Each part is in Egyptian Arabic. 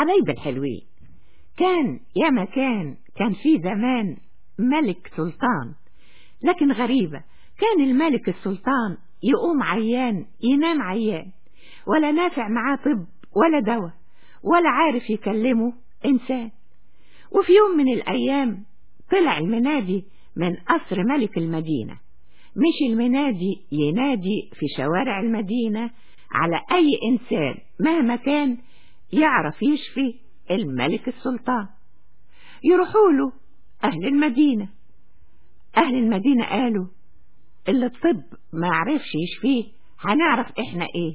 حبايبي الحلوين كان يا مكان كان في زمان ملك سلطان لكن غريبة كان الملك السلطان يقوم عيان ينام عيان ولا نافع معاه طب ولا دواء ولا عارف يكلمه إنسان وفي يوم من الأيام طلع المنادي من قصر ملك المدينة مش المنادي ينادي في شوارع المدينة على أي إنسان مهما كان يعرف يشفي الملك السلطان يروحوا له أهل المدينة أهل المدينة قالوا اللي الطب ما عرفش يشفيه هنعرف إحنا إيه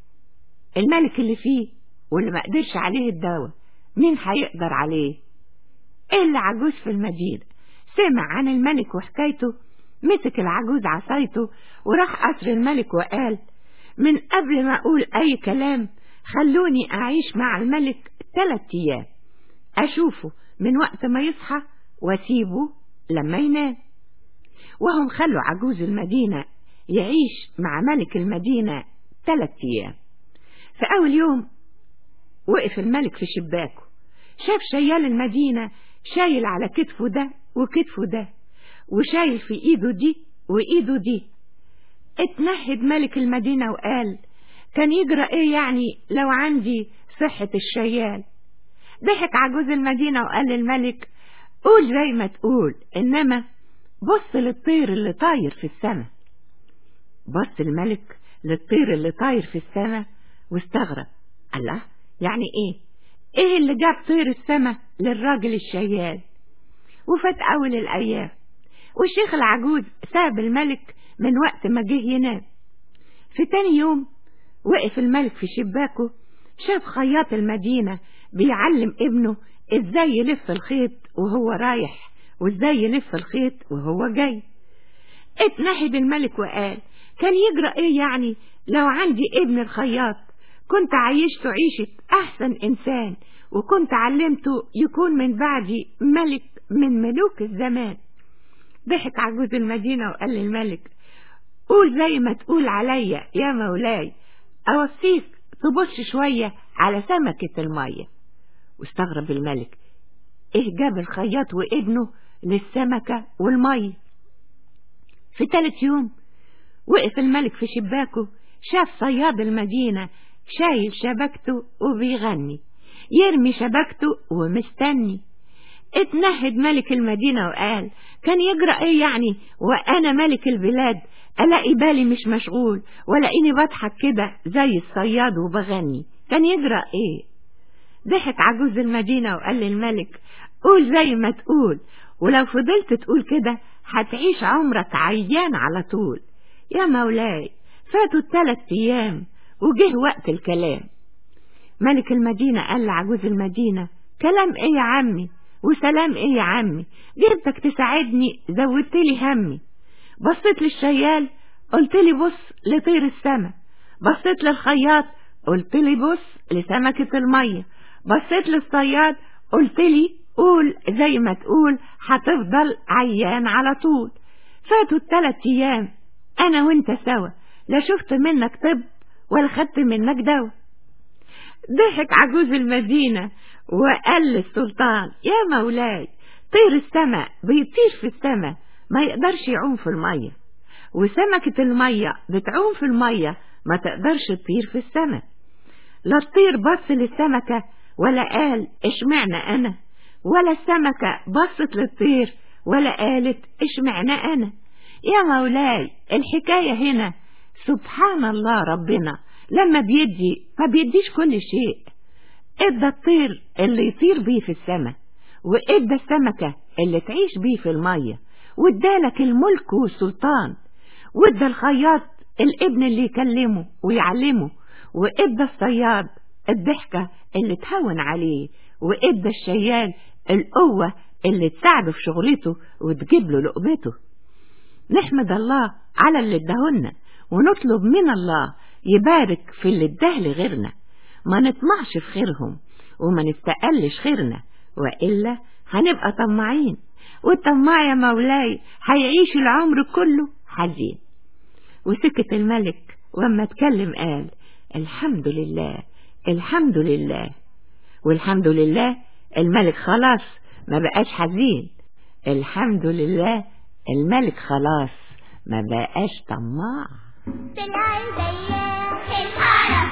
الملك اللي فيه واللي ما قدرش عليه الدواء مين هيقدر عليه إلا عجوز في المدينة سمع عن الملك وحكايته مسك العجوز عصايته وراح قصر الملك وقال من قبل ما أقول أي كلام خلوني أعيش مع الملك ثلاث أيام أشوفه من وقت ما يصحى وأسيبه لما ينام وهم خلوا عجوز المدينة يعيش مع ملك المدينة ثلاث أيام في أول يوم وقف الملك في شباكه شاف شيال المدينة شايل على كتفه ده وكتفه ده وشايل في ايده دي وايده دي اتنهد ملك المدينة وقال كان يجرى ايه يعني لو عندي صحة الشيال ضحك عجوز المدينة وقال للملك قول زي ما تقول انما بص للطير اللي طاير في السماء بص الملك للطير اللي طاير في السماء واستغرب الله يعني ايه ايه اللي جاب طير السماء للراجل الشيال وفات اول الايام والشيخ العجوز ساب الملك من وقت ما جه ينام في تاني يوم وقف الملك في شباكه شاف خياط المدينة بيعلم ابنه ازاي يلف الخيط وهو رايح وازاي يلف الخيط وهو جاي اتنهد الملك وقال كان يجرى ايه يعني لو عندي ابن الخياط كنت عيشته عيشة احسن انسان وكنت علمته يكون من بعدي ملك من ملوك الزمان ضحك عجوز المدينة وقال للملك قول زي ما تقول عليا يا مولاي أوصيك تبص شوية على سمكة المية واستغرب الملك ايه جاب الخياط وابنه للسمكة والمية في تالت يوم وقف الملك في شباكه شاف صياد المدينة شايل شبكته وبيغني يرمي شبكته ومستني اتنهد ملك المدينة وقال كان يجرى ايه يعني وانا ملك البلاد الاقي بالي مش مشغول ولاقيني بضحك كده زي الصياد وبغني كان يجرى ايه ضحك عجوز المدينة وقال للملك قول زي ما تقول ولو فضلت تقول كده هتعيش عمرك عيان على طول يا مولاي فاتوا الثلاث ايام وجه وقت الكلام ملك المدينة قال لعجوز المدينة كلام ايه يا عمي وسلام ايه يا عمي جبتك تساعدني زودت لي همي بصيت للشيال قلت لي بص لطير السما بصيت للخياط قلت لي بص لسمكة المية بصيت للصياد قلت لي قول زي ما تقول هتفضل عيان على طول فاتوا الثلاث ايام انا وانت سوا لا شفت منك طب ولا خدت منك دواء ضحك عجوز المدينة وقال للسلطان يا مولاي طير السماء بيطير في السماء ما يقدرش يعوم في المية وسمكة المية بتعوم في المية ما تقدرش تطير في السماء لا الطير بص للسمكة ولا قال اشمعنى أنا ولا السمكة بصت للطير ولا قالت اشمعنى أنا يا مولاي الحكاية هنا سبحان الله ربنا لما بيدي ما بيديش كل شيء ادى الطير اللي يطير بيه في السماء وادى السمكة اللي تعيش بيه في المية وادالك الملك والسلطان وادى الخياط الابن اللي يكلمه ويعلمه وادى الصياد الضحكة اللي تهون عليه وادى الشيال القوة اللي تساعده في شغلته وتجيب له لقمته نحمد الله على اللي اداهولنا ونطلب من الله يبارك في اللي اداه لغيرنا ما نطمعش في خيرهم وما نستقلش خيرنا وإلا هنبقى طماعين والطماع يا مولاي هيعيش العمر كله حزين وسكت الملك وما اتكلم قال الحمد لله الحمد لله والحمد لله الملك خلاص ما بقاش حزين الحمد لله الملك خلاص ما بقاش طماع طلع البياع